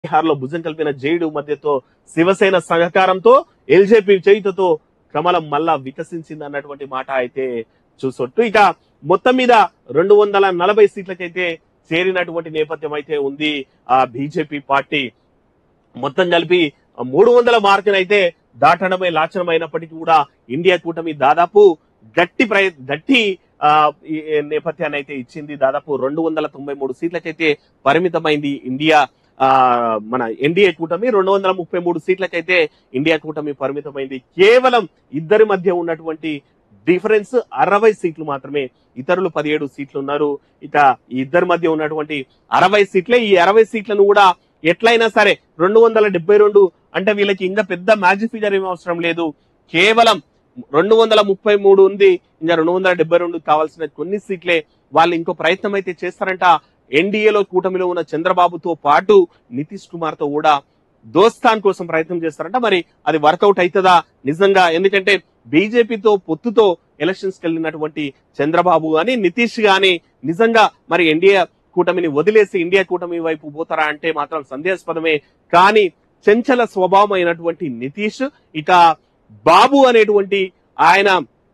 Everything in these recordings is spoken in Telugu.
బీహార్లో భుజం కలిపిన జేడు మధ్యతో శివసేన సహకారంతో ఎల్జేపీ చేయుతతో కమలం మళ్ళా వికసించింది అన్నటువంటి మాట అయితే చూసొట్టు ఇక మొత్తం మీద రెండు వందల నలభై సీట్లకైతే చేరినటువంటి నేపథ్యం అయితే ఉంది ఆ బీజేపీ పార్టీ మొత్తం కలిపి మూడు వందల మార్కును అయితే దాటడమే లాచనమైనప్పటికీ కూడా ఇండియా కూటమి దాదాపు గట్టి ప్రయ గట్టి ఆ, ఈ నేపథ్యాన్ని అయితే ఇచ్చింది దాదాపు రెండు వందల తొంభై మూడు సీట్లకైతే పరిమితమైంది ఇండియా ఆ మన ఎన్డీఏ కూటమి రెండు వందల ముప్పై మూడు సీట్లకైతే ఇండియా కూటమి పరిమితమైంది కేవలం ఇద్దరి మధ్య ఉన్నటువంటి డిఫరెన్స్ అరవై సీట్లు మాత్రమే ఇతరులు పదిహేడు సీట్లు ఉన్నారు ఇక ఈ ఇద్దరి మధ్య ఉన్నటువంటి అరవై సీట్లే ఈ అరవై సీట్లను కూడా ఎట్లయినా సరే రెండు వందల డెబ్బై రెండు అంటే వీళ్ళకి ఇంకా పెద్ద మ్యాజిక్ ఫిగర్ ఏమీ అవసరం లేదు కేవలం రెండు వందల ముప్పై మూడు ఉంది ఇంకా రెండు వందల డెబ్బై రెండు కావాల్సిన కొన్ని సీట్లే వాళ్ళు ఇంకో ప్రయత్నం అయితే చేస్తారంట ఎన్డీఏలో కూటమిలో ఉన్న చంద్రబాబుతో పాటు నితీష్ కుమార్ తో కూడా దోస్తాన్ కోసం ప్రయత్నం చేస్తారంట మరి అది వర్కౌట్ అవుతుందా నిజంగా ఎందుకంటే బీజేపీతో పొత్తుతో ఎలక్షన్స్ కి వెళ్ళినటువంటి చంద్రబాబు గాని నితీష్ గాని నిజంగా మరి ఎన్డీఏ కూటమిని వదిలేసి ఇండియా కూటమి వైపు పోతారా అంటే మాత్రం సందేహాస్పదమే కానీ చంచల స్వభావం అయినటువంటి నితీష్ ఇక బాబు అనేటువంటి ఆయన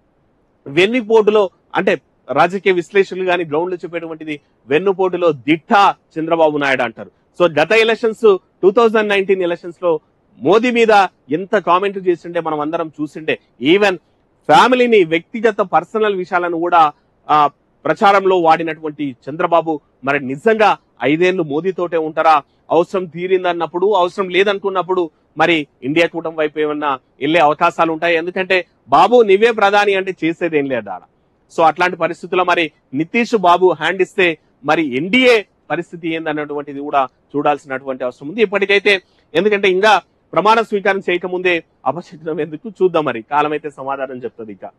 వెన్నుపోటులో అంటే రాజకీయ విశ్లేషకులు కానీ గ్రౌండ్ లో చెప్పేటువంటిది వెన్నుపోటులో దిట్ట చంద్రబాబు నాయుడు అంటారు సో గత elections two thousand nineteen elections లో మోదీ మీద ఎంత కామెంట్ చేసిండే మనం అందరం చూసిండే ఈవెన్ ఫ్యామిలీని వ్యక్తిగత పర్సనల్ విషయాలను కూడా ఆ ప్రచారంలో వాడినటువంటి చంద్రబాబు మరి నిజంగా ఐదేళ్లు మోదీతోటే ఉంటారా అవసరం తీరిందన్నప్పుడు అవసరం లేదనుకున్నప్పుడు మరి ఇండియా కూటమి వైపు ఏమన్నా వెళ్లే అవకాశాలు ఉంటాయి ఎందుకంటే బాబు నీవే ప్రధాని అంటే చేసేది ఏం లేదు ఆడ సో అట్లాంటి పరిస్థితుల్లో మరి నితీష్ బాబు హ్యాండ్ ఇస్తే మరి ఎన్డీఏ పరిస్థితి ఏందన్నటువంటిది కూడా చూడాల్సినటువంటి అవసరం ఉంది ఇప్పటికైతే ఎందుకంటే ఇంకా ప్రమాణ స్వీకారం చేయకముందే అపశకునం ఎందుకు చూద్దాం మరి కాలం అయితే సమాధానం చెప్తుంది ఇక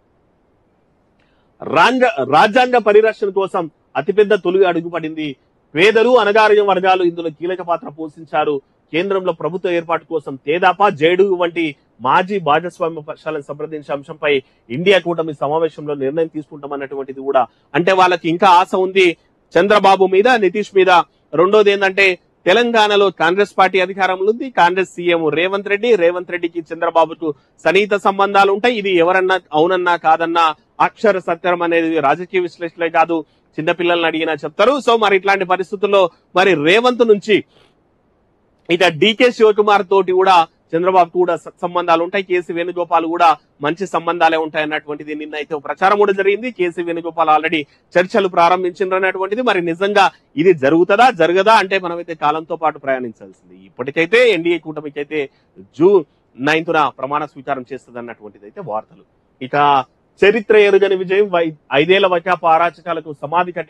రాంగ రాజ్యాంగ పరిరక్షణ కోసం అతిపెద్ద తొలి అడుగు పడింది పేదలు అనగారిన వర్గాలు ఇందులో కీలక పాత్ర పోషించారు కేంద్రంలో ప్రభుత్వ ఏర్పాటు కోసం తేదాపా జేడు వంటి మాజీ భాగస్వామ్య పక్షాలను సంప్రదించే అంశంపై ఇండియా కూటమి సమావేశంలో నిర్ణయం తీసుకుంటామన్నటువంటిది కూడా అంటే వాళ్ళకి ఇంకా ఆశ ఉంది చంద్రబాబు మీద నితీష్ మీద రెండోది ఏంటంటే తెలంగాణలో కాంగ్రెస్ పార్టీ అధికారంలో ఉంది కాంగ్రెస్ సీఎం రేవంత్ రెడ్డి రేవంత్ రెడ్డికి చంద్రబాబుకు సన్నిహిత సంబంధాలు ఉంటాయి ఇది ఎవరన్నా అవునన్నా కాదన్నా అక్షర సత్యం అనేది రాజకీయ విశ్లేషణలే కాదు చిన్నపిల్లల్ని అడిగినా చెప్తారు సో మరి ఇట్లాంటి పరిస్థితుల్లో మరి రేవంత్ నుంచి ఇక డీకే శివకుమార్ తోటి కూడా చంద్రబాబు కూడా సత్సంబంధాలు ఉంటాయి కేసీ వేణుగోపాల్ కూడా మంచి సంబంధాలే ఉంటాయి అన్నటువంటిది నిన్న అయితే ఒక ప్రచారం కూడా జరిగింది కేసీ వేణుగోపాల్ ఆల్రెడీ చర్చలు ప్రారంభించారు అన్నటువంటిది మరి నిజంగా ఇది జరుగుతుందా జరగదా అంటే మనమైతే కాలంతో పాటు ప్రయాణించాల్సింది ఇప్పటికైతే ఎన్డీఏ కూటమికి అయితే జూన్ నైన్త్న ప్రమాణ స్వీకారం చేస్తుంది అన్నటువంటిది అయితే వార్తలు ఇక చరిత్ర ఎరుగని విజయం వై- ఐదేళ్ల వైకాపా అరాచకాలకు సమాధి కట్టిన